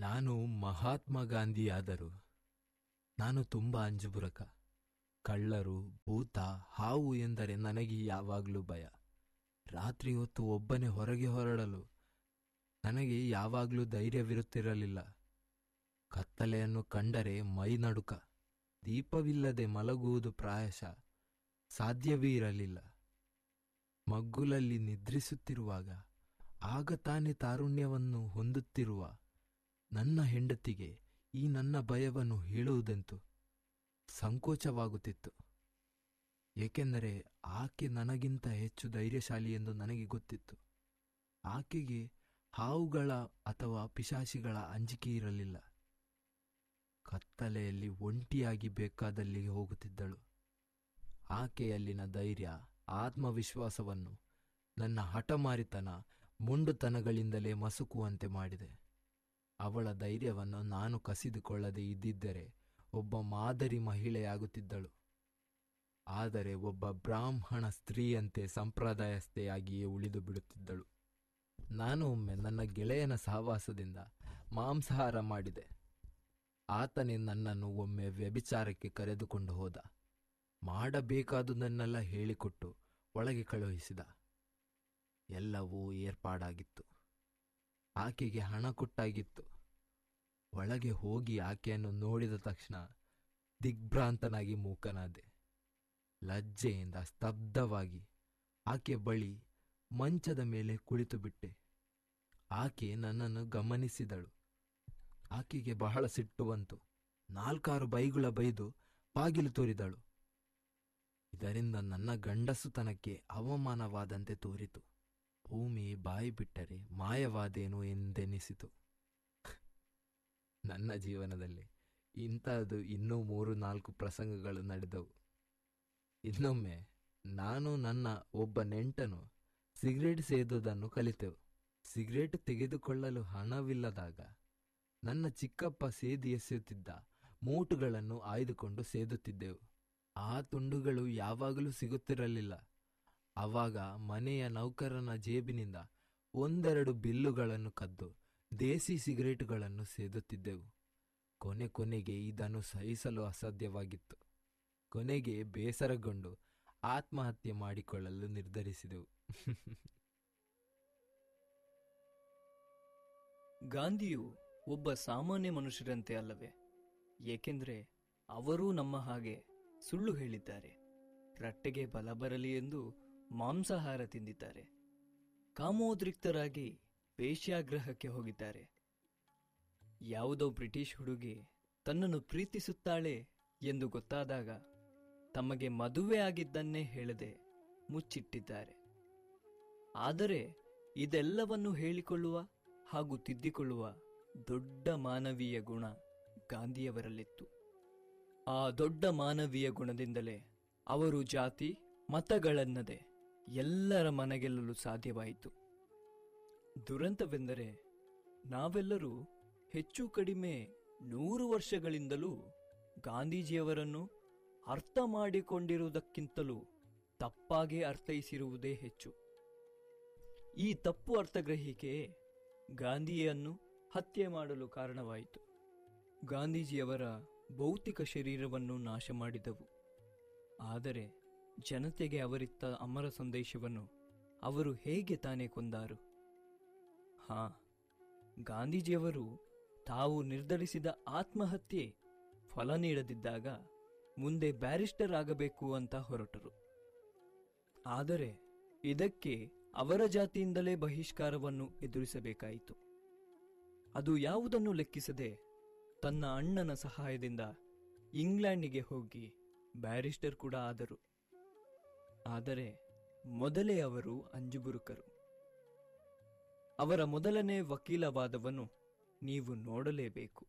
ನಾನು ಮಹಾತ್ಮ ಗಾಂಧಿಯಾದರು ನಾನು ತುಂಬ ಅಂಜುಬುರಕ ಕಳ್ಳರು ಭೂತ ಹಾವು ಎಂದರೆ ನನಗೆ ಯಾವಾಗಲೂ ಭಯ ರಾತ್ರಿ ಹೊತ್ತು ಒಬ್ಬನೇ ಹೊರಗೆ ಹೊರಡಲು ನನಗೆ ಯಾವಾಗಲೂ ಧೈರ್ಯವಿರುತ್ತಿರಲಿಲ್ಲ ಕತ್ತಲೆಯನ್ನು ಕಂಡರೆ ಮೈ ನಡುಕ ದೀಪವಿಲ್ಲದೆ ಮಲಗುವುದು ಪ್ರಾಯಶಃ ಸಾಧ್ಯವೇ ಇರಲಿಲ್ಲ ಮಗ್ಗುಲಲ್ಲಿ ನಿದ್ರಿಸುತ್ತಿರುವಾಗ ಆಗ ತಾನೇ ತಾರುಣ್ಯವನ್ನು ಹೊಂದುತ್ತಿರುವ ನನ್ನ ಹೆಂಡತಿಗೆ ಈ ನನ್ನ ಭಯವನ್ನು ಹೇಳುವುದೆಂತು ಸಂಕೋಚವಾಗುತ್ತಿತ್ತು ಏಕೆಂದರೆ ಆಕೆ ನನಗಿಂತ ಹೆಚ್ಚು ಧೈರ್ಯಶಾಲಿ ಎಂದು ನನಗೆ ಗೊತ್ತಿತ್ತು ಆಕೆಗೆ ಹಾವುಗಳ ಅಥವಾ ಪಿಶಾಚಿಗಳ ಅಂಜಿಕೆ ಇರಲಿಲ್ಲ ಕತ್ತಲೆಯಲ್ಲಿ ಒಂಟಿಯಾಗಿ ಬೇಕಾದಲ್ಲಿಗೆ ಹೋಗುತ್ತಿದ್ದಳು ಆಕೆಯಲ್ಲಿನ ಧೈರ್ಯ ಆತ್ಮವಿಶ್ವಾಸವನ್ನು ನನ್ನ ಹಠಮಾರಿತನ ಮುಂಡುತನಗಳಿಂದಲೇ ಮಸುಕುವಂತೆ ಮಾಡಿದೆ ಅವಳ ಧೈರ್ಯವನ್ನು ನಾನು ಕಸಿದುಕೊಳ್ಳದೆ ಇದ್ದಿದ್ದರೆ ಒಬ್ಬ ಮಾದರಿ ಮಹಿಳೆಯಾಗುತ್ತಿದ್ದಳು ಆದರೆ ಒಬ್ಬ ಬ್ರಾಹ್ಮಣ ಸ್ತ್ರೀಯಂತೆ ಸಂಪ್ರದಾಯಸ್ಥೆಯಾಗಿಯೇ ಉಳಿದು ಬಿಡುತ್ತಿದ್ದಳು ನಾನು ಒಮ್ಮೆ ನನ್ನ ಗೆಳೆಯನ ಸಹವಾಸದಿಂದ ಮಾಂಸಾಹಾರ ಮಾಡಿದೆ ಆತನೇ ನನ್ನನ್ನು ಒಮ್ಮೆ ವ್ಯಭಿಚಾರಕ್ಕೆ ಕರೆದುಕೊಂಡು ಹೋದ ಮಾಡಬೇಕಾದುದನ್ನೆಲ್ಲ ಹೇಳಿಕೊಟ್ಟು ಒಳಗೆ ಕಳುಹಿಸಿದ ಎಲ್ಲವೂ ಏರ್ಪಾಡಾಗಿತ್ತು ಆಕೆಗೆ ಹಣ ಕೊಟ್ಟಾಗಿತ್ತು ಒಳಗೆ ಹೋಗಿ ಆಕೆಯನ್ನು ನೋಡಿದ ತಕ್ಷಣ ದಿಗ್ಭ್ರಾಂತನಾಗಿ ಮೂಕನಾದೆ ಲಜ್ಜೆಯಿಂದ ಸ್ತಬ್ಧವಾಗಿ ಆಕೆ ಬಳಿ ಮಂಚದ ಮೇಲೆ ಕುಳಿತು ಬಿಟ್ಟೆ ಆಕೆ ನನ್ನನ್ನು ಗಮನಿಸಿದಳು ಆಕೆಗೆ ಬಹಳ ಸಿಟ್ಟು ಬಂತು ನಾಲ್ಕಾರು ಬೈಗುಳ ಬೈದು ಬಾಗಿಲು ತೋರಿದಳು ಇದರಿಂದ ನನ್ನ ಗಂಡಸುತನಕ್ಕೆ ಅವಮಾನವಾದಂತೆ ತೋರಿತು ಭೂಮಿ ಬಾಯಿ ಬಿಟ್ಟರೆ ಮಾಯವಾದೇನು ಎಂದೆನಿಸಿತು ನನ್ನ ಜೀವನದಲ್ಲಿ ಇಂಥದ್ದು ಇನ್ನೂ ಮೂರು ನಾಲ್ಕು ಪ್ರಸಂಗಗಳು ನಡೆದವು ಇನ್ನೊಮ್ಮೆ ನಾನು ನನ್ನ ಒಬ್ಬ ನೆಂಟನು ಸಿಗರೇಟ್ ಸೇದುವುದನ್ನು ಕಲಿತೆವು ಸಿಗರೇಟ್ ತೆಗೆದುಕೊಳ್ಳಲು ಹಣವಿಲ್ಲದಾಗ ನನ್ನ ಚಿಕ್ಕಪ್ಪ ಸೇದಿ ಎಸೆಯುತ್ತಿದ್ದ ಮೂಟುಗಳನ್ನು ಆಯ್ದುಕೊಂಡು ಸೇದುತ್ತಿದ್ದೆವು ಆ ತುಂಡುಗಳು ಯಾವಾಗಲೂ ಸಿಗುತ್ತಿರಲಿಲ್ಲ ಆವಾಗ ಮನೆಯ ನೌಕರನ ಜೇಬಿನಿಂದ ಒಂದೆರಡು ಬಿಲ್ಲುಗಳನ್ನು ಕದ್ದು ದೇಸಿ ಸಿಗರೇಟುಗಳನ್ನು ಸೇದುತ್ತಿದ್ದೆವು ಕೊನೆ ಕೊನೆಗೆ ಇದನ್ನು ಸಹಿಸಲು ಅಸಾಧ್ಯವಾಗಿತ್ತು ಕೊನೆಗೆ ಬೇಸರಗೊಂಡು ಆತ್ಮಹತ್ಯೆ ಮಾಡಿಕೊಳ್ಳಲು ನಿರ್ಧರಿಸಿದೆವು ಗಾಂಧಿಯು ಒಬ್ಬ ಸಾಮಾನ್ಯ ಮನುಷ್ಯರಂತೆ ಅಲ್ಲವೇ ಏಕೆಂದರೆ ಅವರೂ ನಮ್ಮ ಹಾಗೆ ಸುಳ್ಳು ಹೇಳಿದ್ದಾರೆ ರಟ್ಟೆಗೆ ಬಲ ಬರಲಿ ಎಂದು ಮಾಂಸಾಹಾರ ತಿಂದಿದ್ದಾರೆ ಕಾಮೋದ್ರಿಕ್ತರಾಗಿ ವೇಶ್ಯಾಗ್ರಹಕ್ಕೆ ಹೋಗಿದ್ದಾರೆ ಯಾವುದೋ ಬ್ರಿಟಿಷ್ ಹುಡುಗಿ ತನ್ನನ್ನು ಪ್ರೀತಿಸುತ್ತಾಳೆ ಎಂದು ಗೊತ್ತಾದಾಗ ತಮಗೆ ಮದುವೆ ಆಗಿದ್ದನ್ನೇ ಹೇಳದೆ ಮುಚ್ಚಿಟ್ಟಿದ್ದಾರೆ ಆದರೆ ಇದೆಲ್ಲವನ್ನು ಹೇಳಿಕೊಳ್ಳುವ ಹಾಗೂ ತಿದ್ದಿಕೊಳ್ಳುವ ದೊಡ್ಡ ಮಾನವೀಯ ಗುಣ ಗಾಂಧಿಯವರಲ್ಲಿತ್ತು ಆ ದೊಡ್ಡ ಮಾನವೀಯ ಗುಣದಿಂದಲೇ ಅವರು ಜಾತಿ ಮತಗಳನ್ನದೆ ಎಲ್ಲರ ಮನಗೆಲ್ಲಲು ಸಾಧ್ಯವಾಯಿತು ದುರಂತವೆಂದರೆ ನಾವೆಲ್ಲರೂ ಹೆಚ್ಚು ಕಡಿಮೆ ನೂರು ವರ್ಷಗಳಿಂದಲೂ ಗಾಂಧೀಜಿಯವರನ್ನು ಅರ್ಥ ಮಾಡಿಕೊಂಡಿರುವುದಕ್ಕಿಂತಲೂ ತಪ್ಪಾಗಿ ಅರ್ಥೈಸಿರುವುದೇ ಹೆಚ್ಚು ಈ ತಪ್ಪು ಅರ್ಥಗ್ರಹಿಕೆ ಗಾಂಧಿಯನ್ನು ಹತ್ಯೆ ಮಾಡಲು ಕಾರಣವಾಯಿತು ಗಾಂಧೀಜಿಯವರ ಭೌತಿಕ ಶರೀರವನ್ನು ನಾಶ ಮಾಡಿದವು ಆದರೆ ಜನತೆಗೆ ಅವರಿತ್ತ ಅಮರ ಸಂದೇಶವನ್ನು ಅವರು ಹೇಗೆ ತಾನೇ ಕೊಂದಾರು ಹಾ ಗಾಂಧೀಜಿಯವರು ತಾವು ನಿರ್ಧರಿಸಿದ ಆತ್ಮಹತ್ಯೆ ಫಲ ನೀಡದಿದ್ದಾಗ ಮುಂದೆ ಬ್ಯಾರಿಸ್ಟರ್ ಆಗಬೇಕು ಅಂತ ಹೊರಟರು ಆದರೆ ಇದಕ್ಕೆ ಅವರ ಜಾತಿಯಿಂದಲೇ ಬಹಿಷ್ಕಾರವನ್ನು ಎದುರಿಸಬೇಕಾಯಿತು ಅದು ಯಾವುದನ್ನು ಲೆಕ್ಕಿಸದೆ ತನ್ನ ಅಣ್ಣನ ಸಹಾಯದಿಂದ ಇಂಗ್ಲೆಂಡಿಗೆ ಹೋಗಿ ಬ್ಯಾರಿಸ್ಟರ್ ಕೂಡ ಆದರು ಆದರೆ ಮೊದಲೇ ಅವರು ಅಂಜುಬುರುಕರು ಅವರ ಮೊದಲನೇ ವಕೀಲವಾದವನ್ನು ನೀವು ನೋಡಲೇಬೇಕು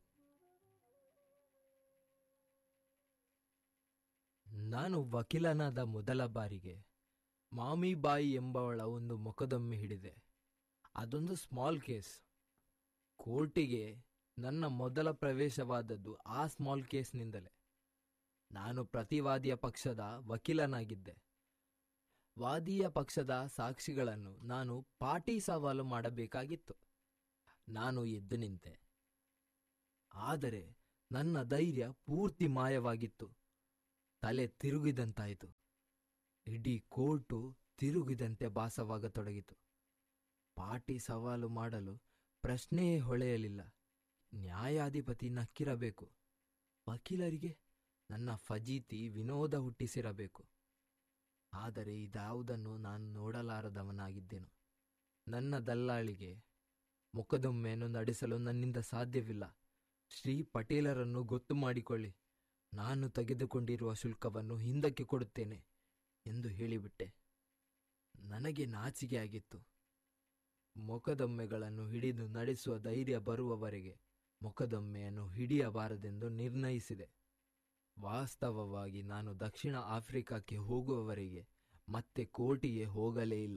ನಾನು ವಕೀಲನಾದ ಮೊದಲ ಬಾರಿಗೆ ಮಾಮಿಬಾಯಿ ಎಂಬವಳ ಒಂದು ಮೊಕದಮ್ಮೆ ಹಿಡಿದೆ ಅದೊಂದು ಸ್ಮಾಲ್ ಕೇಸ್ ಕೋರ್ಟಿಗೆ ನನ್ನ ಮೊದಲ ಪ್ರವೇಶವಾದದ್ದು ಆ ಸ್ಮಾಲ್ ಕೇಸ್ನಿಂದಲೇ ನಾನು ಪ್ರತಿವಾದಿಯ ಪಕ್ಷದ ವಕೀಲನಾಗಿದ್ದೆ ವಾದಿಯ ಪಕ್ಷದ ಸಾಕ್ಷಿಗಳನ್ನು ನಾನು ಪಾಟಿ ಸವಾಲು ಮಾಡಬೇಕಾಗಿತ್ತು ನಾನು ಎದ್ದು ನಿಂತೆ ಆದರೆ ನನ್ನ ಧೈರ್ಯ ಪೂರ್ತಿ ಮಾಯವಾಗಿತ್ತು ತಲೆ ತಿರುಗಿದಂತಾಯಿತು ಇಡೀ ಕೋರ್ಟು ತಿರುಗಿದಂತೆ ಭಾಸವಾಗತೊಡಗಿತು ಪಾಟಿ ಸವಾಲು ಮಾಡಲು ಪ್ರಶ್ನೆಯೇ ಹೊಳೆಯಲಿಲ್ಲ ನ್ಯಾಯಾಧಿಪತಿ ನಕ್ಕಿರಬೇಕು ವಕೀಲರಿಗೆ ನನ್ನ ಫಜೀತಿ ವಿನೋದ ಹುಟ್ಟಿಸಿರಬೇಕು ಆದರೆ ಇದಾವುದನ್ನು ನಾನು ನೋಡಲಾರದವನಾಗಿದ್ದೆನು ನನ್ನ ದಲ್ಲಾಳಿಗೆ ಮೊಕದ್ದಮೆಯನ್ನು ನಡೆಸಲು ನನ್ನಿಂದ ಸಾಧ್ಯವಿಲ್ಲ ಶ್ರೀ ಪಟೇಲರನ್ನು ಗೊತ್ತು ಮಾಡಿಕೊಳ್ಳಿ ನಾನು ತೆಗೆದುಕೊಂಡಿರುವ ಶುಲ್ಕವನ್ನು ಹಿಂದಕ್ಕೆ ಕೊಡುತ್ತೇನೆ ಎಂದು ಹೇಳಿಬಿಟ್ಟೆ ನನಗೆ ನಾಚಿಕೆ ಆಗಿತ್ತು ಮೊಕದ್ದಮೆಗಳನ್ನು ಹಿಡಿದು ನಡೆಸುವ ಧೈರ್ಯ ಬರುವವರೆಗೆ ಮೊಕದ್ದಮೆಯನ್ನು ಹಿಡಿಯಬಾರದೆಂದು ನಿರ್ಣಯಿಸಿದೆ ವಾಸ್ತವವಾಗಿ ನಾನು ದಕ್ಷಿಣ ಆಫ್ರಿಕಾಕ್ಕೆ ಹೋಗುವವರೆಗೆ ಮತ್ತೆ ಕೋರ್ಟಿಗೆ ಹೋಗಲೇ ಇಲ್ಲ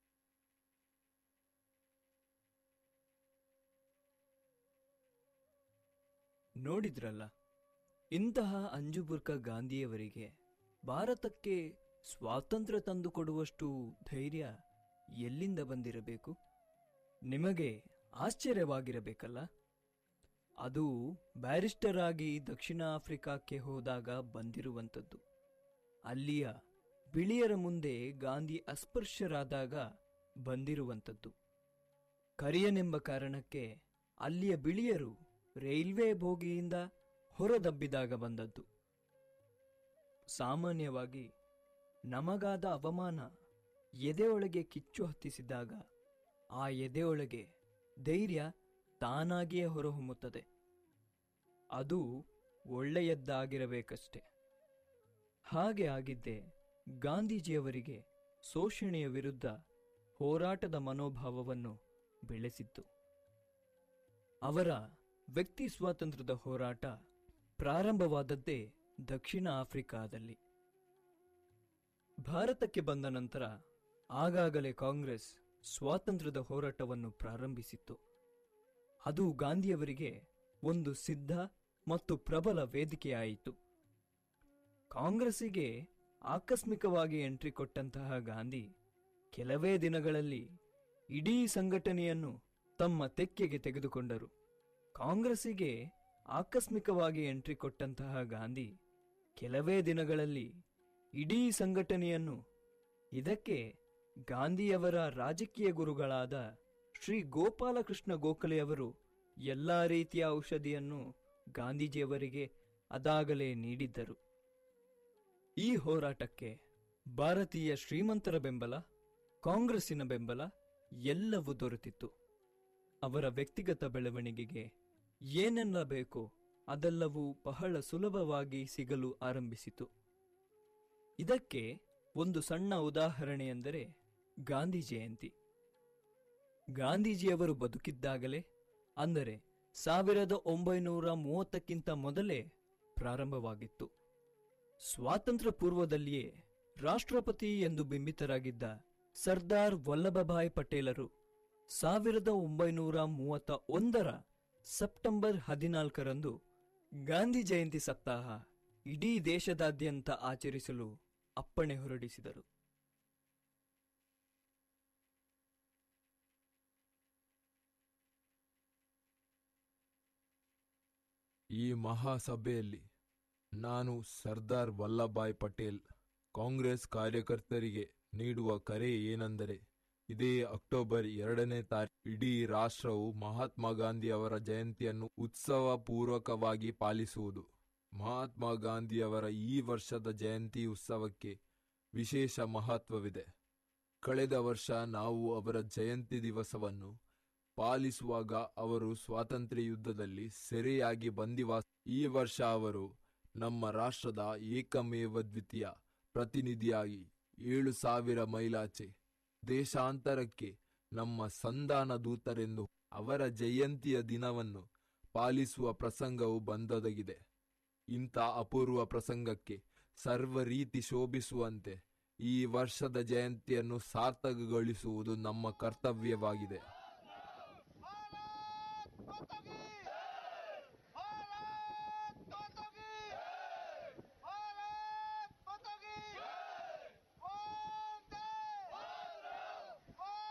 ನೋಡಿದ್ರಲ್ಲ ಇಂತಹ ಅಂಜುಬುರ್ಕ ಗಾಂಧಿಯವರಿಗೆ ಭಾರತಕ್ಕೆ ಸ್ವಾತಂತ್ರ್ಯ ತಂದುಕೊಡುವಷ್ಟು ಧೈರ್ಯ ಎಲ್ಲಿಂದ ಬಂದಿರಬೇಕು ನಿಮಗೆ ಆಶ್ಚರ್ಯವಾಗಿರಬೇಕಲ್ಲ ಅದು ಬ್ಯಾರಿಸ್ಟರ್ ಆಗಿ ದಕ್ಷಿಣ ಆಫ್ರಿಕಾಕ್ಕೆ ಹೋದಾಗ ಬಂದಿರುವಂಥದ್ದು ಅಲ್ಲಿಯ ಬಿಳಿಯರ ಮುಂದೆ ಗಾಂಧಿ ಅಸ್ಪೃಶ್ಯರಾದಾಗ ಬಂದಿರುವಂಥದ್ದು ಕರಿಯನೆಂಬ ಕಾರಣಕ್ಕೆ ಅಲ್ಲಿಯ ಬಿಳಿಯರು ರೈಲ್ವೆ ಬೋಗಿಯಿಂದ ಹೊರದಬ್ಬಿದಾಗ ಬಂದದ್ದು ಸಾಮಾನ್ಯವಾಗಿ ನಮಗಾದ ಅವಮಾನ ಎದೆಯೊಳಗೆ ಕಿಚ್ಚು ಹತ್ತಿಸಿದಾಗ ಆ ಎದೆಯೊಳಗೆ ಧೈರ್ಯ ತಾನಾಗಿಯೇ ಹೊರಹೊಮ್ಮುತ್ತದೆ ಅದು ಒಳ್ಳೆಯದ್ದಾಗಿರಬೇಕಷ್ಟೆ ಹಾಗೆ ಆಗಿದ್ದೆ ಗಾಂಧೀಜಿಯವರಿಗೆ ಶೋಷಣೆಯ ವಿರುದ್ಧ ಹೋರಾಟದ ಮನೋಭಾವವನ್ನು ಬೆಳೆಸಿತ್ತು ಅವರ ವ್ಯಕ್ತಿ ಸ್ವಾತಂತ್ರ್ಯದ ಹೋರಾಟ ಪ್ರಾರಂಭವಾದದ್ದೇ ದಕ್ಷಿಣ ಆಫ್ರಿಕಾದಲ್ಲಿ ಭಾರತಕ್ಕೆ ಬಂದ ನಂತರ ಆಗಾಗಲೇ ಕಾಂಗ್ರೆಸ್ ಸ್ವಾತಂತ್ರ್ಯದ ಹೋರಾಟವನ್ನು ಪ್ರಾರಂಭಿಸಿತ್ತು ಅದು ಗಾಂಧಿಯವರಿಗೆ ಒಂದು ಸಿದ್ಧ ಮತ್ತು ಪ್ರಬಲ ವೇದಿಕೆಯಾಯಿತು ಕಾಂಗ್ರೆಸ್ಸಿಗೆ ಆಕಸ್ಮಿಕವಾಗಿ ಎಂಟ್ರಿ ಕೊಟ್ಟಂತಹ ಗಾಂಧಿ ಕೆಲವೇ ದಿನಗಳಲ್ಲಿ ಇಡೀ ಸಂಘಟನೆಯನ್ನು ತಮ್ಮ ತೆಕ್ಕೆಗೆ ತೆಗೆದುಕೊಂಡರು ಕಾಂಗ್ರೆಸ್ಸಿಗೆ ಆಕಸ್ಮಿಕವಾಗಿ ಎಂಟ್ರಿ ಕೊಟ್ಟಂತಹ ಗಾಂಧಿ ಕೆಲವೇ ದಿನಗಳಲ್ಲಿ ಇಡೀ ಸಂಘಟನೆಯನ್ನು ಇದಕ್ಕೆ ಗಾಂಧಿಯವರ ರಾಜಕೀಯ ಗುರುಗಳಾದ ಶ್ರೀ ಗೋಪಾಲಕೃಷ್ಣ ಗೋಖಲೆಯವರು ಎಲ್ಲಾ ರೀತಿಯ ಔಷಧಿಯನ್ನು ಗಾಂಧೀಜಿಯವರಿಗೆ ಅದಾಗಲೇ ನೀಡಿದ್ದರು ಈ ಹೋರಾಟಕ್ಕೆ ಭಾರತೀಯ ಶ್ರೀಮಂತರ ಬೆಂಬಲ ಕಾಂಗ್ರೆಸ್ಸಿನ ಬೆಂಬಲ ಎಲ್ಲವೂ ದೊರೆತಿತ್ತು ಅವರ ವ್ಯಕ್ತಿಗತ ಬೆಳವಣಿಗೆಗೆ ಏನೆಲ್ಲ ಬೇಕೋ ಅದೆಲ್ಲವೂ ಬಹಳ ಸುಲಭವಾಗಿ ಸಿಗಲು ಆರಂಭಿಸಿತು ಇದಕ್ಕೆ ಒಂದು ಸಣ್ಣ ಉದಾಹರಣೆ ಎಂದರೆ ಗಾಂಧಿ ಜಯಂತಿ ಗಾಂಧೀಜಿಯವರು ಬದುಕಿದ್ದಾಗಲೇ ಅಂದರೆ ಸಾವಿರದ ಒಂಬೈನೂರ ಮೂವತ್ತಕ್ಕಿಂತ ಮೊದಲೇ ಪ್ರಾರಂಭವಾಗಿತ್ತು ಸ್ವಾತಂತ್ರ್ಯ ಪೂರ್ವದಲ್ಲಿಯೇ ರಾಷ್ಟ್ರಪತಿ ಎಂದು ಬಿಂಬಿತರಾಗಿದ್ದ ಸರ್ದಾರ್ ವಲ್ಲಭಭಾಯ್ ಪಟೇಲರು ಸಾವಿರದ ಒಂಬೈನೂರ ಮೂವತ್ತ ಒಂದರ ಸೆಪ್ಟೆಂಬರ್ ಹದಿನಾಲ್ಕರಂದು ಗಾಂಧಿ ಜಯಂತಿ ಸಪ್ತಾಹ ಇಡೀ ದೇಶದಾದ್ಯಂತ ಆಚರಿಸಲು ಅಪ್ಪಣೆ ಹೊರಡಿಸಿದರು ಈ ಮಹಾಸಭೆಯಲ್ಲಿ ನಾನು ಸರ್ದಾರ್ ವಲ್ಲಭಾಯ್ ಪಟೇಲ್ ಕಾಂಗ್ರೆಸ್ ಕಾರ್ಯಕರ್ತರಿಗೆ ನೀಡುವ ಕರೆ ಏನೆಂದರೆ ಇದೇ ಅಕ್ಟೋಬರ್ ಎರಡನೇ ತಾರೀಕು ಇಡೀ ರಾಷ್ಟ್ರವು ಮಹಾತ್ಮ ಗಾಂಧಿ ಅವರ ಜಯಂತಿಯನ್ನು ಉತ್ಸವ ಪೂರ್ವಕವಾಗಿ ಪಾಲಿಸುವುದು ಮಹಾತ್ಮ ಗಾಂಧಿಯವರ ಈ ವರ್ಷದ ಜಯಂತಿ ಉತ್ಸವಕ್ಕೆ ವಿಶೇಷ ಮಹತ್ವವಿದೆ ಕಳೆದ ವರ್ಷ ನಾವು ಅವರ ಜಯಂತಿ ದಿವಸವನ್ನು ಪಾಲಿಸುವಾಗ ಅವರು ಸ್ವಾತಂತ್ರ್ಯ ಯುದ್ಧದಲ್ಲಿ ಸೆರೆಯಾಗಿ ಬಂದಿವಾಸ ಈ ವರ್ಷ ಅವರು ನಮ್ಮ ರಾಷ್ಟ್ರದ ಏಕಮೇವ ದ್ವಿತೀಯ ಪ್ರತಿನಿಧಿಯಾಗಿ ಏಳು ಸಾವಿರ ಮೈಲಾಚೆ ದೇಶಾಂತರಕ್ಕೆ ನಮ್ಮ ಸಂಧಾನ ದೂತರೆಂದು ಅವರ ಜಯಂತಿಯ ದಿನವನ್ನು ಪಾಲಿಸುವ ಪ್ರಸಂಗವು ಬಂದೊದಗಿದೆ ಇಂಥ ಅಪೂರ್ವ ಪ್ರಸಂಗಕ್ಕೆ ಸರ್ವ ರೀತಿ ಶೋಭಿಸುವಂತೆ ಈ ವರ್ಷದ ಜಯಂತಿಯನ್ನು ಸಾರ್ಥಕಗೊಳಿಸುವುದು ನಮ್ಮ ಕರ್ತವ್ಯವಾಗಿದೆ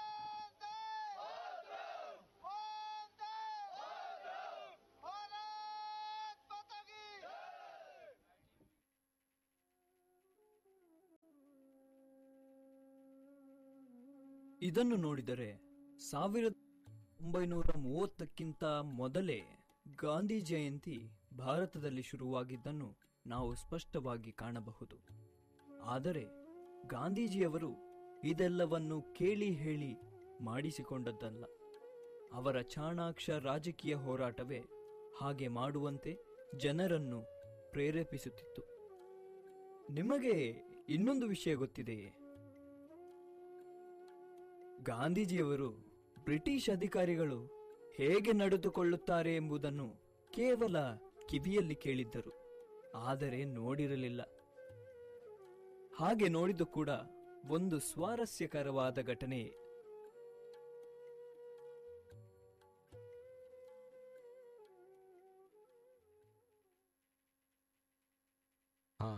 ಭಾರತ್ ಇದನ್ನು ನೋಡಿದರೆ ಸಾವಿರದ ಒಂಬೈನೂರ ಮೂವತ್ತಕ್ಕಿಂತ ಮೊದಲೇ ಗಾಂಧಿ ಜಯಂತಿ ಭಾರತದಲ್ಲಿ ಶುರುವಾಗಿದ್ದನ್ನು ನಾವು ಸ್ಪಷ್ಟವಾಗಿ ಕಾಣಬಹುದು ಆದರೆ ಗಾಂಧೀಜಿಯವರು ಇದೆಲ್ಲವನ್ನು ಕೇಳಿ ಹೇಳಿ ಮಾಡಿಸಿಕೊಂಡದ್ದಲ್ಲ ಅವರ ಚಾಣಾಕ್ಷ ರಾಜಕೀಯ ಹೋರಾಟವೇ ಹಾಗೆ ಮಾಡುವಂತೆ ಜನರನ್ನು ಪ್ರೇರೇಪಿಸುತ್ತಿತ್ತು ನಿಮಗೆ ಇನ್ನೊಂದು ವಿಷಯ ಗೊತ್ತಿದೆಯೇ ಗಾಂಧೀಜಿಯವರು ಬ್ರಿಟಿಷ್ ಅಧಿಕಾರಿಗಳು ಹೇಗೆ ನಡೆದುಕೊಳ್ಳುತ್ತಾರೆ ಎಂಬುದನ್ನು ಕೇವಲ ಕಿವಿಯಲ್ಲಿ ಕೇಳಿದ್ದರು ಆದರೆ ನೋಡಿರಲಿಲ್ಲ ಹಾಗೆ ನೋಡಿದ್ದು ಕೂಡ ಒಂದು ಸ್ವಾರಸ್ಯಕರವಾದ ಘಟನೆ ಹಾ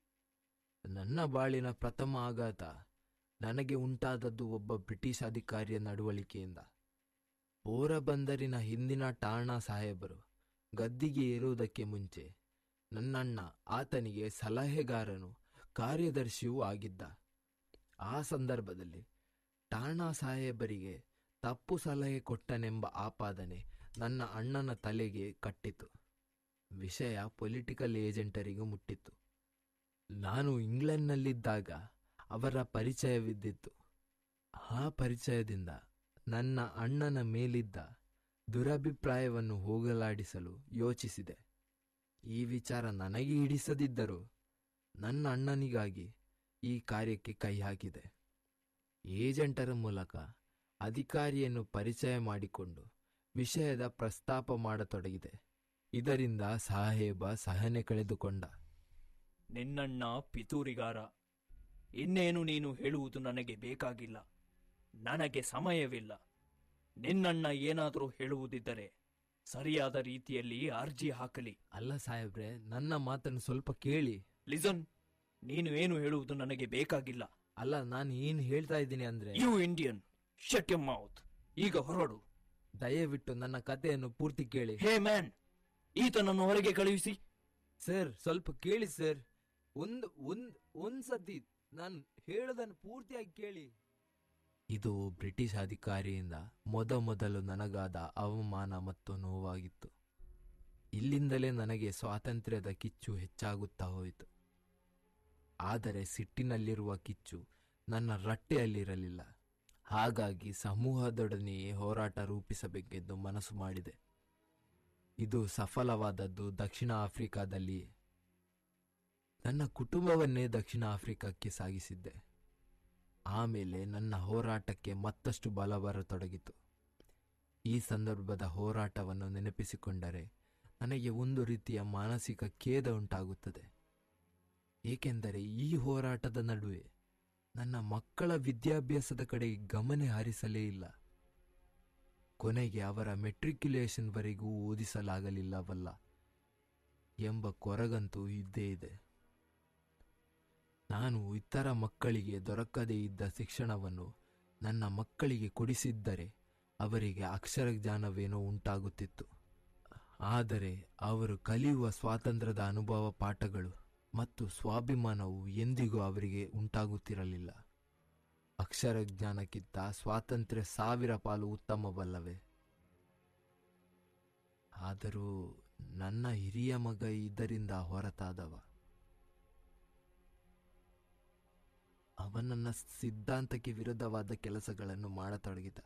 ನನ್ನ ಬಾಳಿನ ಪ್ರಥಮ ಆಘಾತ ನನಗೆ ಉಂಟಾದದ್ದು ಒಬ್ಬ ಬ್ರಿಟಿಷ್ ಅಧಿಕಾರಿಯ ನಡವಳಿಕೆಯಿಂದ ಪೋರಬಂದರಿನ ಹಿಂದಿನ ಠಾಣಾ ಸಾಹೇಬರು ಗದ್ದಿಗೆ ಏರುವುದಕ್ಕೆ ಮುಂಚೆ ನನ್ನಣ್ಣ ಆತನಿಗೆ ಸಲಹೆಗಾರನು ಕಾರ್ಯದರ್ಶಿಯೂ ಆಗಿದ್ದ ಆ ಸಂದರ್ಭದಲ್ಲಿ ಠಾಣಾ ಸಾಹೇಬರಿಗೆ ತಪ್ಪು ಸಲಹೆ ಕೊಟ್ಟನೆಂಬ ಆಪಾದನೆ ನನ್ನ ಅಣ್ಣನ ತಲೆಗೆ ಕಟ್ಟಿತು ವಿಷಯ ಪೊಲಿಟಿಕಲ್ ಏಜೆಂಟರಿಗೂ ಮುಟ್ಟಿತ್ತು ನಾನು ಇಂಗ್ಲೆಂಡ್ನಲ್ಲಿದ್ದಾಗ ಅವರ ಪರಿಚಯವಿದ್ದಿತ್ತು ಆ ಪರಿಚಯದಿಂದ ನನ್ನ ಅಣ್ಣನ ಮೇಲಿದ್ದ ದುರಭಿಪ್ರಾಯವನ್ನು ಹೋಗಲಾಡಿಸಲು ಯೋಚಿಸಿದೆ ಈ ವಿಚಾರ ನನಗೆ ಹಿಡಿಸದಿದ್ದರೂ ನನ್ನ ಅಣ್ಣನಿಗಾಗಿ ಈ ಕಾರ್ಯಕ್ಕೆ ಕೈ ಹಾಕಿದೆ ಏಜೆಂಟರ ಮೂಲಕ ಅಧಿಕಾರಿಯನ್ನು ಪರಿಚಯ ಮಾಡಿಕೊಂಡು ವಿಷಯದ ಪ್ರಸ್ತಾಪ ಮಾಡತೊಡಗಿದೆ ಇದರಿಂದ ಸಾಹೇಬ ಸಹನೆ ಕಳೆದುಕೊಂಡ ನಿನ್ನಣ್ಣ ಪಿತೂರಿಗಾರ ಇನ್ನೇನು ನೀನು ಹೇಳುವುದು ನನಗೆ ಬೇಕಾಗಿಲ್ಲ ನನಗೆ ಸಮಯವಿಲ್ಲ ನಿನ್ನಣ್ಣ ಏನಾದರೂ ಹೇಳುವುದಿದ್ದರೆ ಸರಿಯಾದ ರೀತಿಯಲ್ಲಿ ಅರ್ಜಿ ಹಾಕಲಿ ಅಲ್ಲ ಸಾಹೇಬ್ರೆ ನನ್ನ ಮಾತನ್ನು ಸ್ವಲ್ಪ ಕೇಳಿ ಲಿಸನ್ ನೀನು ಏನು ಹೇಳುವುದು ನನಗೆ ಬೇಕಾಗಿಲ್ಲ ಅಲ್ಲ ನಾನು ಏನು ಹೇಳ್ತಾ ಇದ್ದೀನಿ ಅಂದ್ರೆ you Indian shut um mouth ಈಗ ಹೊರಡು ದಯವಿಟ್ಟು ನನ್ನ ಕಥೆಯನ್ನು ಪೂರ್ತಿ ಕೇಳಿ ಹೇ ಮ್ಯಾನ್ ಈತನನ್ನು ಹೊರಗೆ ಕಳುಹಿಸಿ ಸರ್ ಸ್ವಲ್ಪ ಕೇಳಿ ಸರ್ ಒಂದು ಒಂದ್ ಒಂದ್ ಸತಿ ನಾನು ಹೇಳೋದನ್ನು ಪೂರ್ತಿಯಾಗಿ ಕೇಳಿ ಇದು ಬ್ರಿಟಿಷ್ ಅಧಿಕಾರಿಯಿಂದ ಮೊದ ಮೊದಲು ನನಗಾದ ಅವಮಾನ ಮತ್ತು ನೋವಾಗಿತ್ತು ಇಲ್ಲಿಂದಲೇ ನನಗೆ ಸ್ವಾತಂತ್ರ್ಯದ ಕಿಚ್ಚು ಹೆಚ್ಚಾಗುತ್ತಾ ಹೋಯಿತು ಆದರೆ ಸಿಟ್ಟಿನಲ್ಲಿರುವ ಕಿಚ್ಚು ನನ್ನ ರಟ್ಟೆಯಲ್ಲಿರಲಿಲ್ಲ ಹಾಗಾಗಿ ಸಮೂಹದೊಡನೆಯೇ ಹೋರಾಟ ರೂಪಿಸಬೇಕೆಂದು ಮನಸ್ಸು ಮಾಡಿದೆ ಇದು ಸಫಲವಾದದ್ದು ದಕ್ಷಿಣ ಆಫ್ರಿಕಾದಲ್ಲಿಯೇ ನನ್ನ ಕುಟುಂಬವನ್ನೇ ದಕ್ಷಿಣ ಆಫ್ರಿಕಕ್ಕೆ ಸಾಗಿಸಿದ್ದೆ ಆಮೇಲೆ ನನ್ನ ಹೋರಾಟಕ್ಕೆ ಮತ್ತಷ್ಟು ಬಲ ಬರತೊಡಗಿತು ಈ ಸಂದರ್ಭದ ಹೋರಾಟವನ್ನು ನೆನಪಿಸಿಕೊಂಡರೆ ನನಗೆ ಒಂದು ರೀತಿಯ ಮಾನಸಿಕ ಖೇದ ಉಂಟಾಗುತ್ತದೆ ಏಕೆಂದರೆ ಈ ಹೋರಾಟದ ನಡುವೆ ನನ್ನ ಮಕ್ಕಳ ವಿದ್ಯಾಭ್ಯಾಸದ ಕಡೆ ಗಮನ ಹರಿಸಲೇ ಇಲ್ಲ ಕೊನೆಗೆ ಅವರ ಮೆಟ್ರಿಕ್ಯುಲೇಷನ್ವರೆಗೂ ಓದಿಸಲಾಗಲಿಲ್ಲವಲ್ಲ ಎಂಬ ಕೊರಗಂತೂ ಇದ್ದೇ ಇದೆ ನಾನು ಇತರ ಮಕ್ಕಳಿಗೆ ದೊರಕದೇ ಇದ್ದ ಶಿಕ್ಷಣವನ್ನು ನನ್ನ ಮಕ್ಕಳಿಗೆ ಕೊಡಿಸಿದ್ದರೆ ಅವರಿಗೆ ಅಕ್ಷರ ಜ್ಞಾನವೇನೋ ಉಂಟಾಗುತ್ತಿತ್ತು ಆದರೆ ಅವರು ಕಲಿಯುವ ಸ್ವಾತಂತ್ರ್ಯದ ಅನುಭವ ಪಾಠಗಳು ಮತ್ತು ಸ್ವಾಭಿಮಾನವು ಎಂದಿಗೂ ಅವರಿಗೆ ಉಂಟಾಗುತ್ತಿರಲಿಲ್ಲ ಅಕ್ಷರ ಜ್ಞಾನಕ್ಕಿಂತ ಸ್ವಾತಂತ್ರ್ಯ ಸಾವಿರ ಪಾಲು ಉತ್ತಮವಲ್ಲವೇ ಆದರೂ ನನ್ನ ಹಿರಿಯ ಮಗ ಇದರಿಂದ ಹೊರತಾದವ ಅವನನ್ನ ಸಿದ್ಧಾಂತಕ್ಕೆ ವಿರುದ್ಧವಾದ ಕೆಲಸಗಳನ್ನು ಮಾಡತೊಡಗಿದ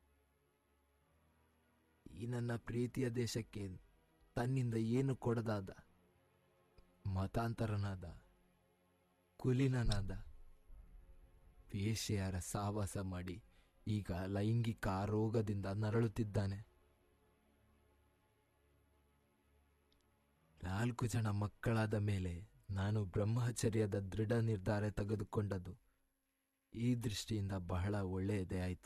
ಈ ನನ್ನ ಪ್ರೀತಿಯ ದೇಶಕ್ಕೆ ತನ್ನಿಂದ ಏನು ಕೊಡದಾದ ಮತಾಂತರನಾದ ಕುಲೀನನಾದ ವೇಶ್ಯೆಯರ ಸಾವಾಸ ಮಾಡಿ ಈಗ ಲೈಂಗಿಕ ರೋಗದಿಂದ ನರಳುತ್ತಿದ್ದಾನೆ ನಾಲ್ಕು ಜನ ಮಕ್ಕಳಾದ ಮೇಲೆ ನಾನು ಬ್ರಹ್ಮಚರ್ಯದ ದೃಢ ನಿರ್ಧಾರ ತೆಗೆದುಕೊಂಡದ್ದು ಈ ದೃಷ್ಟಿಯಿಂದ ಬಹಳ ಒಳ್ಳೆಯದೇ ಆಯಿತು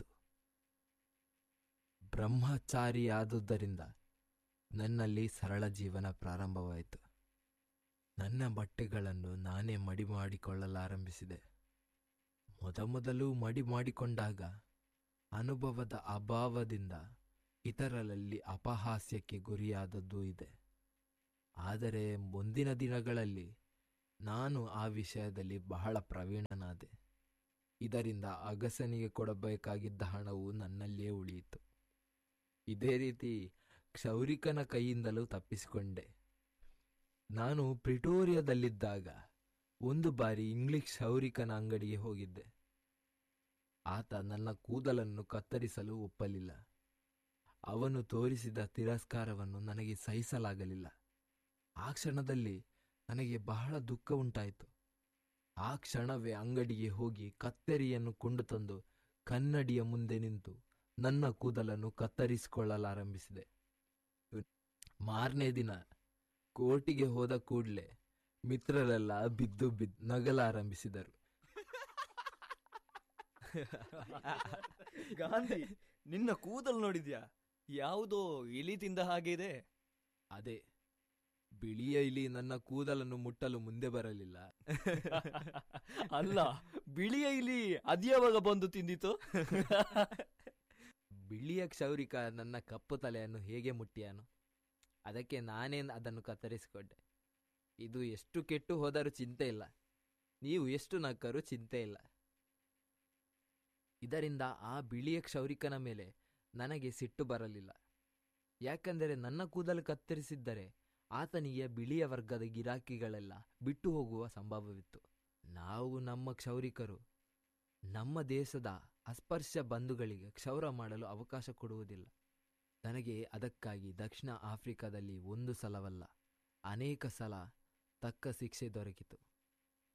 ಬ್ರಹ್ಮಚಾರಿಯಾದುದರಿಂದ ನನ್ನಲ್ಲಿ ಸರಳ ಜೀವನ ಪ್ರಾರಂಭವಾಯಿತು ನನ್ನ ಬಟ್ಟೆಗಳನ್ನು ನಾನೇ ಮಡಿ ಮಾಡಿಕೊಳ್ಳಲಾರಂಭಿಸಿದೆ ಮೊದಮೊದಲು ಮಡಿ ಮಾಡಿಕೊಂಡಾಗ ಅನುಭವದ ಅಭಾವದಿಂದ ಇತರರಲ್ಲಿ ಅಪಹಾಸ್ಯಕ್ಕೆ ಗುರಿಯಾದದ್ದೂ ಇದೆ ಆದರೆ ಮುಂದಿನ ದಿನಗಳಲ್ಲಿ ನಾನು ಆ ವಿಷಯದಲ್ಲಿ ಬಹಳ ಪ್ರವೀಣನಾದೆ ಇದರಿಂದ ಅಗಸನಿಗೆ ಕೊಡಬೇಕಾಗಿದ್ದ ಹಣವು ನನ್ನಲ್ಲಿಯೇ ಉಳಿಯಿತು ಇದೇ ರೀತಿ ಕ್ಷೌರಿಕನ ಕೈಯಿಂದಲೂ ತಪ್ಪಿಸಿಕೊಂಡೆ ನಾನು ಪ್ರಿಟೋರಿಯಾದಲ್ಲಿದ್ದಾಗ ಒಂದು ಬಾರಿ ಇಂಗ್ಲಿಷ್ ಕ್ಷೌರಿಕನ ಅಂಗಡಿಗೆ ಹೋಗಿದ್ದೆ ಆತ ನನ್ನ ಕೂದಲನ್ನು ಕತ್ತರಿಸಲು ಒಪ್ಪಲಿಲ್ಲ ಅವನು ತೋರಿಸಿದ ತಿರಸ್ಕಾರವನ್ನು ನನಗೆ ಸಹಿಸಲಾಗಲಿಲ್ಲ ಆ ಕ್ಷಣದಲ್ಲಿ ನನಗೆ ಬಹಳ ದುಃಖ ಉಂಟಾಯಿತು ಆ ಕ್ಷಣವೇ ಅಂಗಡಿಗೆ ಹೋಗಿ ಕತ್ತರಿಯನ್ನು ಕೊಂಡು ತಂದು ಕನ್ನಡಿಯ ಮುಂದೆ ನಿಂತು ನನ್ನ ಕೂದಲನ್ನು ಕತ್ತರಿಸಿಕೊಳ್ಳಲಾರಂಭಿಸಿದೆ ಮಾರನೇ ದಿನ ಕೋರ್ಟಿಗೆ ಹೋದ ಕೂಡಲೇ ಮಿತ್ರರೆಲ್ಲ ಬಿದ್ದು ಬಿದ್ದು ನಗಲಾರಂಭಿಸಿದರು ಗಾಂಧಿ ನಿನ್ನ ಕೂದಲು ನೋಡಿದ್ಯಾ ಯಾವುದೋ ಇಲಿ ತಿಂದ ಹಾಗೆ ಇದೆ ಅದೇ ಬಿಳಿಯ ಇಲಿ ನನ್ನ ಕೂದಲನ್ನು ಮುಟ್ಟಲು ಮುಂದೆ ಬರಲಿಲ್ಲ ಅಲ್ಲ ಬಿಳಿಯ ಇಲಿ ಅದ್ಯಾವಾಗ ಬಂದು ತಿಂದಿತು ಬಿಳಿಯ ಕ್ಷೌರಿಕ ನನ್ನ ಕಪ್ಪು ತಲೆಯನ್ನು ಹೇಗೆ ಮುಟ್ಟಿಯಾನು ಅದಕ್ಕೆ ನಾನೇನು ಅದನ್ನು ಕತ್ತರಿಸಿಕೊಂಡೆ ಇದು ಎಷ್ಟು ಕೆಟ್ಟು ಹೋದರೂ ಚಿಂತೆ ಇಲ್ಲ ನೀವು ಎಷ್ಟು ನಕ್ಕರೂ ಚಿಂತೆ ಇಲ್ಲ ಇದರಿಂದ ಆ ಬಿಳಿಯ ಕ್ಷೌರಿಕನ ಮೇಲೆ ನನಗೆ ಸಿಟ್ಟು ಬರಲಿಲ್ಲ ಯಾಕಂದರೆ ನನ್ನ ಕೂದಲು ಕತ್ತರಿಸಿದ್ದರೆ ಆತನಿಗೆ ಬಿಳಿಯ ವರ್ಗದ ಗಿರಾಕಿಗಳೆಲ್ಲ ಬಿಟ್ಟು ಹೋಗುವ ಸಂಭವವಿತ್ತು ನಾವು ನಮ್ಮ ಕ್ಷೌರಿಕರು ನಮ್ಮ ದೇಶದ ಅಸ್ಪರ್ಶ ಬಂಧುಗಳಿಗೆ ಕ್ಷೌರ ಮಾಡಲು ಅವಕಾಶ ಕೊಡುವುದಿಲ್ಲ ನನಗೆ ಅದಕ್ಕಾಗಿ ದಕ್ಷಿಣ ಆಫ್ರಿಕಾದಲ್ಲಿ ಒಂದು ಸಲವಲ್ಲ ಅನೇಕ ಸಲ ತಕ್ಕ ಶಿಕ್ಷೆ ದೊರಕಿತು